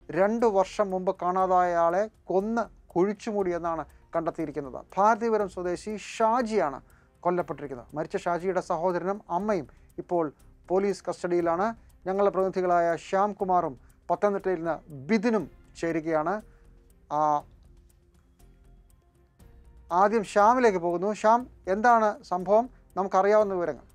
രണ്ട് വർഷം മുമ്പ് കാണാതായ ആളെ കൊന്ന് കുഴിച്ചുമൂടി എന്നാണ് കണ്ടെത്തിയിരിക്കുന്നത് ഭാരതീപുരം സ്വദേശി ഷാജിയാണ് കൊല്ലപ്പെട്ടിരിക്കുന്നത് മരിച്ച ഷാജിയുടെ സഹോദരനും അമ്മയും ഇപ്പോൾ പോലീസ് കസ്റ്റഡിയിലാണ് ഞങ്ങളുടെ പ്രതിനിധികളായ ശ്യാം കുമാറും പത്തനംതിട്ടയിൽ നിന്ന് ബിദിനും ചേരുകയാണ് ആ, ആദ്യം ശ്യാമിലേക്ക് പോകുന്നു ശ്യാം എന്താണ് സംഭവം നമുക്കറിയാവുന്ന വിവരങ്ങൾ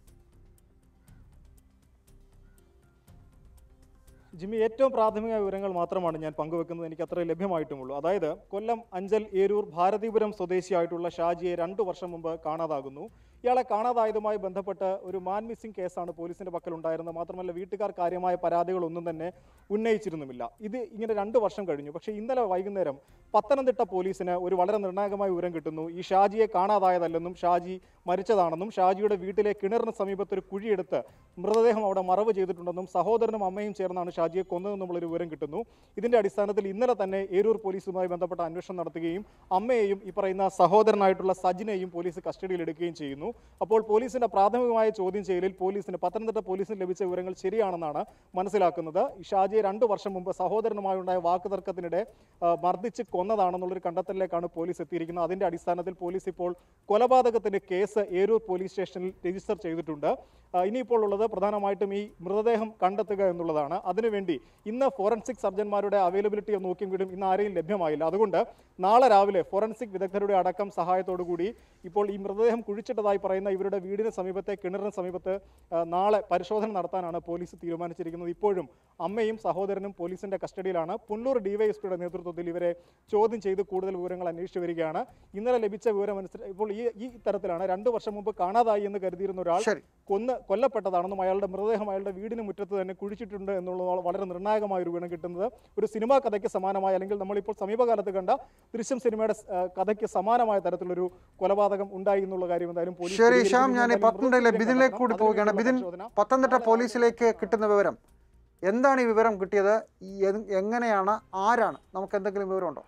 ജിമ്മി ഏറ്റവും പ്രാഥമിക വിവരങ്ങൾ മാത്രമാണ് ഞാൻ പങ്കുവെക്കുന്നത് എനിക്ക് അത്ര ലഭ്യമായിട്ടുമുള്ളൂ അതായത് കൊല്ലം അഞ്ചൽ ഏരൂർ ഭാരതീപുരം സ്വദേശിയായിട്ടുള്ള ഷാജിയെ രണ്ടു വർഷം മുമ്പ് കാണാതാകുന്നു ഇയാളെ കാണാതായതുമായി ബന്ധപ്പെട്ട് ഒരു മാൻ മിസ്സിംഗ് കേസാണ് പോലീസിന്റെ പക്കൽ ഉണ്ടായിരുന്നത് മാത്രമല്ല വീട്ടുകാർ കാര്യമായ പരാതികളൊന്നും തന്നെ ഉന്നയിച്ചിരുന്നുമില്ല ഇത് ഇങ്ങനെ രണ്ട് വർഷം കഴിഞ്ഞു പക്ഷേ ഇന്നലെ വൈകുന്നേരം പത്തനംതിട്ട പോലീസിന് ഒരു വളരെ നിർണായകമായ വിവരം കിട്ടുന്നു ഈ ഷാജിയെ കാണാതായതല്ലെന്നും ഷാജി മരിച്ചതാണെന്നും ഷാജിയുടെ വീട്ടിലെ കിണറിന് സമീപത്ത് ഒരു കുഴിയെടുത്ത് മൃതദേഹം അവിടെ മറവ് ചെയ്തിട്ടുണ്ടെന്നും സഹോദരനും അമ്മയും ചേർന്നാണ് ഷാജിയെ കൊന്നതെന്നുമുള്ളൊരു വിവരം കിട്ടുന്നു ഇതിന്റെ അടിസ്ഥാനത്തിൽ ഇന്നലെ തന്നെ ഏരൂർ പോലീസുമായി ബന്ധപ്പെട്ട അന്വേഷണം നടത്തുകയും അമ്മയെയും ഈ പറയുന്ന സഹോദരനായിട്ടുള്ള സജിനെയും പോലീസ് കസ്റ്റഡിയിൽ എടുക്കുകയും ചെയ്യുന്നു അപ്പോൾ പോലീസിന്റെ പ്രാഥമികമായ ചോദ്യം ചെയ്യലിൽ പോലീസിന് പത്തനംതിട്ട പോലീസിന് ലഭിച്ച വിവരങ്ങൾ ശരിയാണെന്നാണ് മനസ്സിലാക്കുന്നത് ഈ ഷാജിയെ രണ്ടു വർഷം മുമ്പ് സഹോദരനുമായുണ്ടായ വാക്കുതർക്കത്തിനിടെ ആ, മർദ്ദിച്ച് കൊന്നതാണെന്നുള്ളൊരു കണ്ടെത്തലിലേക്കാണ് പോലീസ് എത്തിയിരിക്കുന്നത് അതിന്റെ അടിസ്ഥാനത്തിൽ പോലീസ് ഇപ്പോൾ കൊലപാതകത്തിന്റെ കേസ് ഏരൂർ പോലീസ് സ്റ്റേഷനിൽ രജിസ്റ്റർ ചെയ്തിട്ടുണ്ട് ആ, ഇനിയിപ്പോൾ ഉള്ളത് പ്രധാനമായിട്ടും ഈ മൃതദേഹം കണ്ടെത്തുക എന്നുള്ളതാണ് അതിനുവേണ്ടി ഇന്ന് ഫോറൻസിക് സർജന്മാരുടെ അവൈലബിലിറ്റി നോക്കിയെങ്കിലും ഇന്ന് ആരെയും ലഭ്യമായില്ല അതുകൊണ്ട് നാളെ രാവിലെ ഫോറൻസിക് വിദഗ്ധരുടെ അടക്കം സഹായത്തോടു കൂടി ഇപ്പോൾ ഈ മൃതദേഹം കുഴിച്ചിട്ടതായി പറയുന്ന ഇവരുടെ വീടിന് സമീപത്തെ കിണറിന് സമീപത്ത് ആ, നാളെ പരിശോധന നടത്താനാണ് പോലീസ് തീരുമാനിച്ചിരിക്കുന്നത് ഇപ്പോഴും അമ്മയും സഹോദരനും പോലീസിന്റെ കസ്റ്റഡിയിലാണ് പുല്ലൂർ ഡിവൈഎസ്പിയുടെ നേതൃത്വത്തിൽ ഇവരെ ചോദ്യം ചെയ്ത് കൂടുതൽ വിവരങ്ങൾ അന്വേഷിച്ചു വരികയാണ് ഇന്നലെ ലഭിച്ച വിവരം അനുസരിച്ച് ഇപ്പോൾ ഈ ഈ തരത്തിലാണ് രണ്ടു വർഷം മുമ്പ് കാണാതായി എന്ന് കരുതിയിരുന്ന ഒരാൾ ശരി കൊന്ന് കൊല്ലപ്പെട്ടതാണെന്നും അയാളുടെ മൃതദേഹം അയാളുടെ വീടിന് മുറ്റത്ത് തന്നെ കുഴിച്ചിട്ടുണ്ട് എന്നുള്ളത് വളരെ നിർണായകമായ ഒരു വിവരം കിട്ടുന്നത് ഒരു സിനിമാ കഥയ്ക്ക് സമാനമായ അല്ലെങ്കിൽ നമ്മളിപ്പോൾ സമീപകാലത്ത് കണ്ട ദൃശ്യം സിനിമയുടെ ആ, കഥയ്ക്ക് സമാനമായ തരത്തിലൊരു കൊലപാതകം ഉണ്ടായി എന്നുള്ള കാര്യം എന്തായാലും പോലീസ് ശരി സ്ഥിരീകരിക്കുന്നു. ശ്യാം ഞാൻ ഈ എന്തായാലും പത്തനംതിട്ടയിലെ മൃതദേഹം ബിദിനിലേക്ക് കൂടി കണ്ടെത്തണം. പോവുകയാണ് ബിദിൻ അതിനുവേണ്ടിയുള്ള പരിശോധന പത്തനംതിട്ട പോലീസിലേക്ക് കിട്ടുന്ന വിവരം എന്താണ് ഈ വിവരം കിട്ടിയത് ഈ എ- എങ്ങനെയാണ് ആരാണ് നമുക്ക് എന്തെങ്കിലും വിവരമുണ്ടോ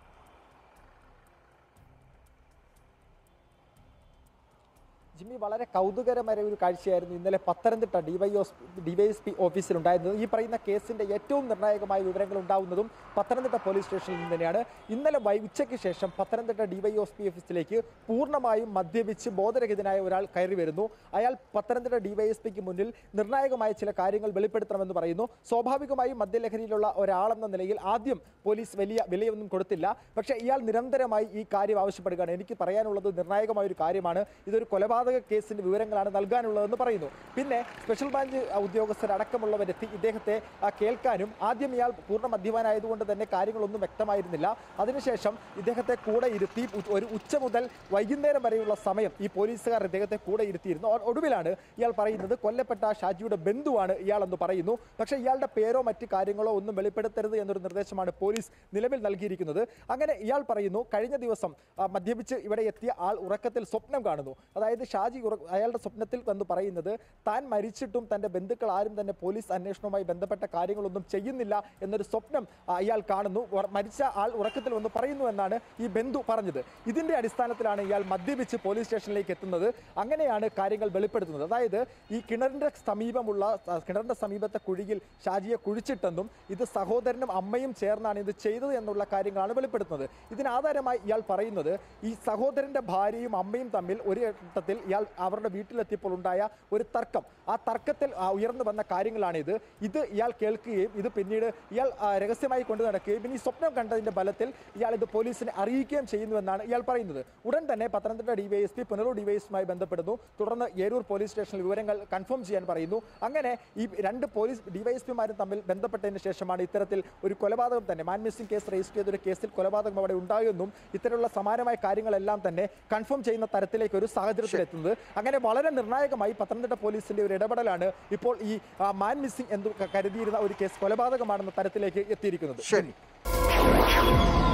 ജിമ്മി വളരെ കൗതുകരമായ ഒരു കാഴ്ചയായിരുന്നു ഇന്നലെ പത്തനംതിട്ട ഡിവൈഎസ് ഡിവൈഎസ്പി ഓഫീസിലുണ്ടായിരുന്നത് ഈ പറയുന്ന കേസിന്റെ ഏറ്റവും നിർണായകമായ വിവരങ്ങൾ ഉണ്ടാവുന്നതും പത്തനംതിട്ട പോലീസ് സ്റ്റേഷനിൽ നിന്ന് തന്നെയാണ് ഇന്നലെ വൈ ഉച്ചയ്ക്ക് ശേഷം പത്തനംതിട്ട ഡിവൈഎസ്പി ഓഫീസിലേക്ക് പൂർണ്ണമായും മദ്യപിച്ച് ബോധരഹിതനായ ഒരാൾ കയറി വരുന്നു അയാൾ പത്തനംതിട്ട ഡിവൈഎസ്പിക്ക് മുന്നിൽ നിർണായകമായ ചില കാര്യങ്ങൾ വെളിപ്പെടുത്തണമെന്ന് പറയുന്നു സ്വാഭാവികമായും മദ്യലഹരിയിലുള്ള ഒരാളെന്ന നിലയിൽ ആദ്യം പോലീസ് വലിയ വിലയൊന്നും കൊടുത്തില്ല പക്ഷേ ഇയാൾ നിരന്തരമായി ഈ കാര്യം ആവശ്യപ്പെടുകയാണ് എനിക്ക് പറയാനുള്ളത് നിർണായകമായ ഒരു കാര്യമാണ് ഇതൊരു കൊലപാതക കേസിന്റെ വിവരങ്ങളാണ് നൽകാനുള്ളതെന്ന് പറയുന്നു പിന്നെ സ്പെഷ്യൽ ബ്രാഞ്ച് ഉദ്യോഗസ്ഥരടക്കമുള്ളവരെത്തി ഇദ്ദേഹത്തെ ആ, കേൾക്കാനും ആദ്യം ഇയാൾ പൂർണ്ണ മദ്യപാനായതുകൊണ്ട് തന്നെ കാര്യങ്ങളൊന്നും വ്യക്തമായിരുന്നില്ല അതിനുശേഷം ഇദ്ദേഹത്തെ കൂടെ ഇരുത്തി ഉ- ഒരു ഉച്ച മുതൽ വൈകുന്നേരം വരെയുള്ള സമയം ഈ പോലീസുകാർ ഇദ്ദേഹത്തെ കൂടെ ഇരുത്തിയിരുന്നു ഒ- ഒടുവിലാണ് ഇയാൾ പറയുന്നത് കൊല്ലപ്പെട്ട ഷാജിയുടെ ബന്ധുവാണ് ഇയാളെന്ന് പറയുന്നു പക്ഷേ ഇയാളുടെ പേരോ മറ്റ് കാര്യങ്ങളോ ഒന്നും വെളിപ്പെടുത്തരുത് എന്നൊരു നിർദ്ദേശമാണ് പോലീസ് നിലവിൽ നൽകിയിരിക്കുന്നത് അങ്ങനെ ഇയാൾ പറയുന്നു കഴിഞ്ഞ ദിവസം ആ, മദ്യപിച്ച് ഇവിടെ എത്തിയ ആൾ ഉറക്കത്തിൽ സ്വപ്നം കാണുന്നു അതായത് ഷാജി ഉറ- അയാളുടെ സ്വപ്നത്തിൽ വന്ന് പറയുന്നത് താൻ മരിച്ചിട്ടും തന്റെ ബന്ധുക്കൾ ആരും തന്നെ പോലീസ് അന്വേഷണവുമായി ബന്ധപ്പെട്ട കാര്യങ്ങളൊന്നും ചെയ്യുന്നില്ല എന്നൊരു സ്വപ്നം ആ, ഇയാൾ കാണുന്നു ഉറ- മരിച്ച ആൾ ഉറക്കത്തിൽ വന്ന് പറയുന്നു എന്നാണ് ഈ ബന്ധു പറഞ്ഞത് ഇതിന്റെ അടിസ്ഥാനത്തിലാണ് ഇയാൾ മദ്യപിച്ച് പോലീസ് സ്റ്റേഷനിലേക്ക് എത്തുന്നത് അങ്ങനെയാണ് കാര്യങ്ങൾ വെളിപ്പെടുത്തുന്നത് അതായത് ഈ കിണറിന്റെ സമീപമുള്ള ആ, കിണറിന്റെ സമീപത്തെ കുഴിയിൽ ഷാജിയെ കുഴിച്ചിട്ടെന്നും ഇത് സഹോദരനും അമ്മയും ചേർന്നാണ് ഇത് ചെയ്തത് എന്നുള്ള കാര്യങ്ങളാണ് വെളിപ്പെടുത്തുന്നത് ഇതിനാധാരമായി ഇയാൾ പറയുന്നത് ഈ സഹോദരന്റെ ഭാര്യയും അമ്മയും തമ്മിൽ ഒരു ഘട്ടത്തിൽ ഇയാൾ അവരുടെ വീട്ടിലെത്തിയപ്പോൾ ഉണ്ടായ ഒരു തർക്കം ആ തർക്കത്തിൽ ആ, ഉയർന്നു വന്ന കാര്യങ്ങളാണിത് ഇത് ഇയാൾ കേൾക്കുകയും ഇത് പിന്നീട് ഇയാൾ ആ, രഹസ്യമായി കൊണ്ടു നടക്കുകയും പിന്നെ ഈ സ്വപ്നം കണ്ടതിന്റെ ബലത്തിൽ ഇയാൾ ഇത് പോലീസിനെ അറിയിക്കുകയും ചെയ്യുന്നുവെന്നാണ് ഇയാൾ പറയുന്നത് ഉടൻ തന്നെ പത്തനംതിട്ട ഡിവൈഎസ്പി പുനലൂർ ഡിവൈഎസ്പിയുമായി ബന്ധപ്പെടുന്നു തുടർന്ന് ഏരൂർ പോലീസ് സ്റ്റേഷനിൽ വിവരങ്ങൾ കൺഫേം ചെയ്യാൻ പറയുന്നു അങ്ങനെ ഈ രണ്ട് പോലീസ് ഡിവൈഎസ്പിമാരും തമ്മിൽ ബന്ധപ്പെട്ടതിന് ശേഷമാണ് ഇത്തരത്തിൽ ഒരു കൊലപാതകം തന്നെ മാൻ മിസ്സിംഗ് കേസ് രജിസ്റ്റർ ചെയ്ത ഒരു കേസിൽ കൊലപാതകം അവിടെ ഉണ്ടാകുമെന്നും ഇത്തരമുള്ള സമാനമായ കാര്യങ്ങളെല്ലാം തന്നെ കൺഫേം ചെയ്യുന്ന തരത്തിലേക്ക് ഒരു സാഹചര്യത്തിലെത്തുന്നത് അങ്ങനെ വളരെ നിർണായകമായി പത്തനംതിട്ട പോലീസിന്റെ ഒരു ഇടപെടലാണ് ഇപ്പോൾ ഈ ആ, മാൻ മിസ്സിംഗ് എന്ന് കരുതിയിരുന്ന ഒരു കേസ് കൊലപാതകമാണെന്ന തരത്തിലേക്ക് എത്തിയിരിക്കുന്നത് ശരി